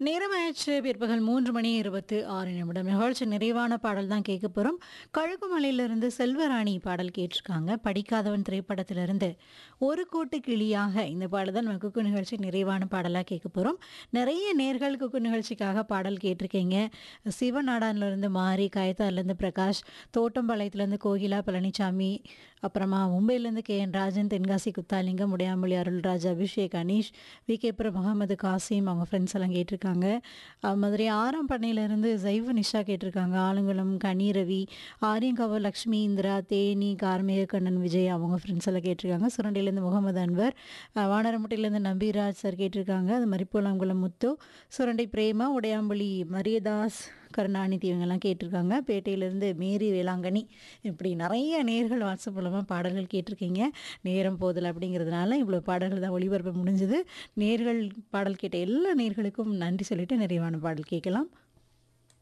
நேரமாயிடுச்சு பிற்பகல் மூன்று மணி இருபத்து ஆறு நிமிடம் நிகழ்ச்சி நிறைவான பாடல் தான் கேட்க போகிறோம் கழுகுமலையிலிருந்து செல்வராணி பாடல் கேட்டிருக்காங்க படிக்காதவன் திரைப்படத்திலிருந்து ஒரு கூட்டு கிளியாக இந்த பாடல் தான் நம்ம குக்கு நிகழ்ச்சி நிறைவான பாடலாக கேட்க போகிறோம் நிறைய நேர்கள் குக்கு நிகழ்ச்சிக்காக பாடல் கேட்டிருக்கீங்க சிவநாடான்லேருந்து மாரி கயத்தார்லேருந்து பிரகாஷ் தோட்டம்பாளையத்துலேருந்து கோகிலா பழனிசாமி அப்புறமா மும்பையிலேருந்து K N Rajan Tenkasi Kuttalingam Udayamozhi Arulraj Abhishek Aneesh V Keppuram Mohammed Kasim அவங்க ஃப்ரெண்ட்ஸ் எல்லாம் கேட்டிருக்காங்க அது மாதிரி ஆறாம் பண்ணையிலேருந்து ஜைவ நிஷா கேட்டிருக்காங்க ஆலங்குளம் கனி ரவி ஆரியங்கவர் லக்ஷ்மி இந்திரா தேனி கார்மேக கண்ணன் விஜய் அவங்க ஃப்ரெண்ட்ஸ் எல்லாம் கேட்டிருக்காங்க சுரண்டிலேருந்து முகமது அன்வர் அஹ் வானரமுட்டையிலேருந்து நம்பிராஜ் சார் கேட்டிருக்காங்க அது மாதிரி பூலாங்குளம் முத்து சுரண்டை பிரேமா உடையாம்புலி மரியதாஸ் கருணாநிதி இவங்கெல்லாம் கேட்டிருக்காங்க பேட்டையிலேருந்து மேரி வேளாங்கண்ணி இப்படி நிறைய நேர்கள் வாட்ஸ்அப் மூலமாக பாடல்கள் கேட்டிருக்கீங்க நேரம் போதல் அப்படிங்கிறதுனால இவ்வளோ பாடல்கள் தான் ஒளிபரப்ப முடிஞ்சது நேர்கள் பாடல் கேட்ட எல்லா நேர்களுக்கும் நன்றி சொல்லிட்டு நிறைவான பாடல் கேட்கலாம்